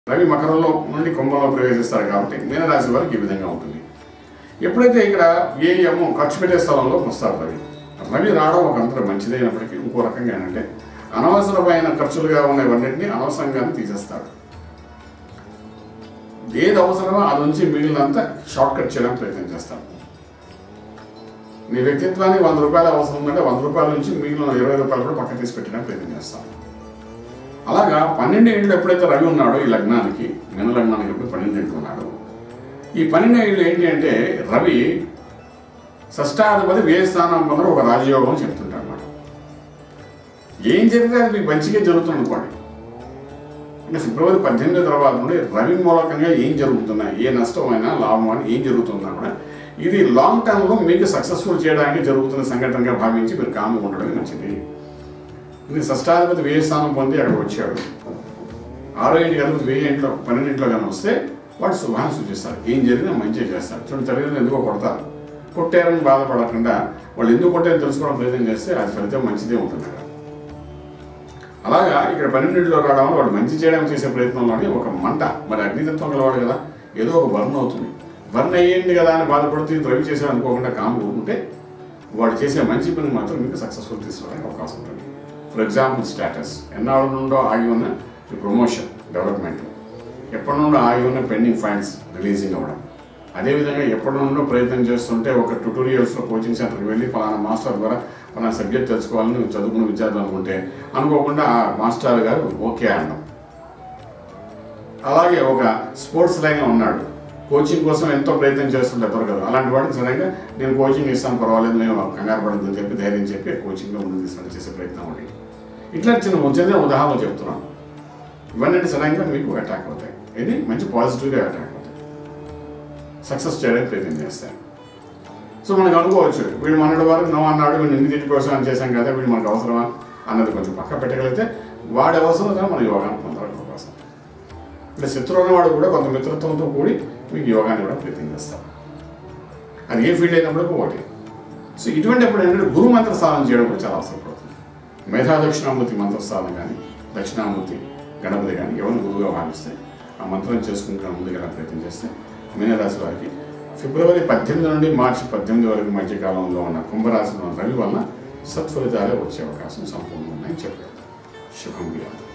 రవి మకరంలో నుండి కుంభంలో ప్రవేశిస్తారు కాబట్టి మీనరాశి వారికి ఈ విధంగా ఉంటుంది ఎప్పుడైతే ఇక్కడ వ్యయము ఖర్చు పెట్టే స్థలంలో వస్తారు రవి రవి రావడం ఒక అంతరం మంచిదైనప్పటికీ ఇంకో రకంగా ఏంటంటే అనవసరమైన ఖర్చులుగా ఉన్నవన్నింటినీ అనవసరంగానే తీసేస్తాడు ఏది అవసరమో అది నుంచి మిగిలినంతా షార్ట్ కట్ చేయడానికి ప్రయత్నం చేస్తాడు నీ వ్యక్తిత్వానికి వంద రూపాయలు అవసరం ఉందంటే వంద రూపాయల నుంచి మిగిలిన ఇరవై రూపాయలు కూడా పక్క తీసి పెట్టడానికి ప్రయత్నం చేస్తాను అలాగా పన్నెండు ఏళ్ళు ఎప్పుడైతే రవి ఉన్నాడో ఈ లగ్నానికి మిన లగ్నానికి ఎప్పుడు పన్నెండు ఏళ్ళు ఉన్నాడు ఈ పన్నెండు ఏళ్ళు ఏంటి అంటే రవి షష్టాధిపతి వ్యయ స్థానం పొందడం ఒక రాజయోగం చెప్తుంటాడు అన్నమాట ఏం జరిగితే అది మీకు మంచిగా జరుగుతుంది అనుకోండి అంటే ఫిబ్రవరి పద్దెనిమిది తర్వాత నుండి రవి మూలకంగా ఏం జరుగుతున్నాయి ఏ నష్టమైనా లాభం అని ఏం జరుగుతున్నా కూడా ఇది లాంగ్ టర్మ్లో మీకు సక్సెస్ఫుల్ చేయడానికి జరుగుతున్న సంఘటనగా భావించి మీరు కామ్గా ఉండడం మంచిది ఇది షష్టాధిపతి వ్యయ స్థానం పొంది అక్కడికి వచ్చాడు ఆరో ఇంటి కలిపి వెయ్యి ఇంట్లో పన్నెండింట్లో కానీ వస్తే వాడు శుభాన్ని సూచిస్తారు ఏం జరిగినా మంచిగా చేస్తారు చూడండి తల్లిదండ్రులు ఎందుకో కొడతారు కొట్టారని బాధపడకుండా వాళ్ళు ఎందుకు కొట్టారని తెలుసుకోవడం ప్రయత్నం చేస్తే అది ఫలితం మంచిదే ఉంటుంది కదా అలాగా ఇక్కడ పన్నెండింటిలో రావడం వల్ల వాడు మంచి చేయడానికి చేసే ప్రయత్నంలోనే ఒక మంట మరి అగ్నితత్వం గలవాడు కదా ఏదో ఒక బర్న్ అవుతుంది బర్న్ అయ్యింది కదా అని బాధపడుతూ ఇది రవి చేశాడు అనుకోకుండా కాము ఉంటే వాడు చేసే మంచి పని మాత్రం మీకు సక్సెస్ఫుల్ తీసుకోవడానికి అవకాశం ఉంటుంది ఫర్ ఎగ్జాంపుల్ స్టేటస్ ఎన్నాళ్ళ నుండో ఆగి ఉన్న ప్రమోషన్ డెవలప్మెంట్ ఎప్పటి నుండో ఆగి ఉన్న పెండింగ్ ఫండ్స్ రిలీజింగ్ అవ్వడం అదేవిధంగా ఎప్పటి నుండో ప్రయత్నం చేస్తుంటే ఒక ట్యూటోరియల్స్లో కోచింగ్ సెంటర్కి వెళ్ళి పలానా మాస్టర్ ద్వారా పలానా సబ్జెక్ట్ తెలుసుకోవాలని చదువుకున్న విద్యార్థులు అనుకుంటే అనుకోకుండా ఆ మాస్టర్ గారు ఓకే అన్నాం అలాగే ఒక స్పోర్ట్స్ లైన్లో ఉన్నాడు కోచింగ్ కోసం ఎంతో ప్రయత్నం చేస్తుంటే దొరకదు అలాంటి వాడికి సడన్గా నేను కోచింగ్ ఇస్తాను పర్వాలేదు నేను కంగారు పడదు అని చెప్పి ధైర్యం చెప్పి కోచింగ్లో ముందు తీసుకొని చేసే ప్రయత్నం ఉంది ఇట్లా చిన్న చిన్న ఉదాహరణ చెప్తున్నాను ఇవన్నీ సడన్గా మీకు అటాక్ అవుతాయి ఇది మంచి పాజిటివ్గా అటాక్ అవుతాయి సక్సెస్ చేయడానికి ప్రయత్నం చేస్తాయి సో మనకు అనుకోవచ్చు వీడు మనడు వరకు నో అన్నాడు వీడు నింది తిట్టి కోసం చేశాం కదా వీడు మనకు అవసరమా అన్నది కొంచెం పక్క పెట్టగలిగితే వాడి అవసరం మన యోగాన్ని పొందడానికి అవకాశం అంటే శత్రువు వాడు కూడా కొంత మిత్రత్వంతో కూడి మీకు యోగాన్ని కూడా ప్రయత్నం చేస్తారు అది ఏ ఫీల్డ్ అయినప్పటికీ ఒకటి సో ఇటువంటి ఎప్పుడు ఏంటంటే గురు మంత్ర సాధన చేయడం కూడా చాలా అవసరం పడుతుంది మేధా దక్షిణామూర్తి మంత్ర సాధన కానీ దక్షిణామూర్తి గణపతి కానీ ఎవరిని గురువుగా భావిస్తే ఆ మంత్రం చేసుకుంటున్న ముందుగా ప్రయత్నం చేస్తే మీనరాశి వారికి ఫిబ్రవరి పద్దెనిమిది నుండి మార్చి పద్దెనిమిది వరకు మధ్య కాలంలో ఉన్న కుంభరాశిలో ఉన్న రవి వలన సత్ఫలితాలే వచ్చే అవకాశం సంపూర్ణంగా ఉన్నాయని చెప్పారు శుభం వ్యాధి